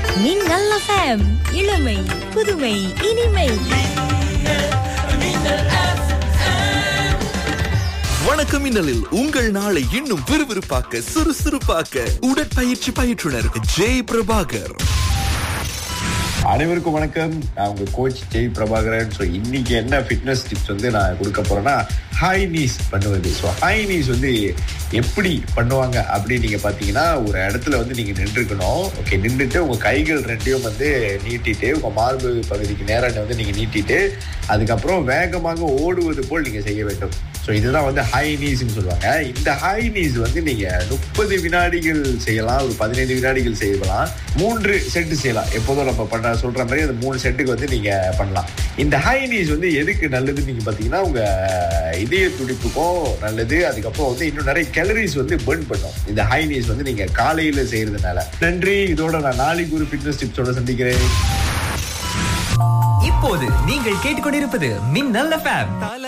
மின்னல் எஃப்எம் இளமை புதுமை இனிமை வணக்கம் மின்னலில் உங்கள் நாளை இன்னும் விறுவிறுப்பாக்க சுறுசுறுப்பாக்க உடற்பயிற்சி பயிற்றுனர் ஜெய் பிரபாகர் அனைவருக்கும் வணக்கம் நான் உங்க கோச் ஜெய் பிரபாகரன் ஸோ இன்னைக்கு என்ன ஃபிட்னஸ் டிப்ஸ் வந்து நான் கொடுக்க போறேன்னா ஹை நீஸ் பண்ணுவது ஸோ ஹை நீஸ் வந்து எப்படி பண்ணுவாங்க அப்படின்னு நீங்க பாத்தீங்கன்னா ஒரு இடத்துல வந்து நீங்க நின்றுக்கணும் ஓகே நின்றுட்டு உங்க கைகள் ரெண்டையும் வந்து நீட்டிட்டு உங்க மார்பு பகுதிக்கு நேரம் வந்து நீங்க நீட்டிட்டு அதுக்கப்புறம் வேகமாக ஓடுவது போல் நீங்க செய்ய வேண்டும் ஸோ இதுதான் வந்து ஹை நீஸ்ன்னு சொல்லுவாங்க இந்த ஹை நீஸ் வந்து நீங்க முப்பது வினாடிகள் செய்யலாம் ஒரு பதினைந்து வினாடிகள் செய்யலாம் மூன்று செட்டு செய்யலாம் எப்போதும் நம்ம பண்ண சொல்ற மாதிரி அந்த மூணு செட்டுக்கு வந்து நீங்க பண்ணலாம் இந்த ஹை நீஸ் வந்து எதுக்கு நல்லதுன்னு நீங்க பாத்தீங்கன்னா உங்க இதய துடிப்புக்கும் நல்லது அதுக்கப்புறம் வந்து இன்னும் நிறைய கேலரிஸ் வந்து burn பண்ணும் இந்த ஹை நீஸ் வந்து நீங்க காலையில செய்யறதுனால நன்றி இதோட நான் நாளைக்கு ஒரு ஃபிட்னஸ் டிப்ஸோட சந்திக்கிறேன் இப்போது நீங்கள் கேட்டுக்கொண்டிருப்பது மின்னல் எஃப்எம்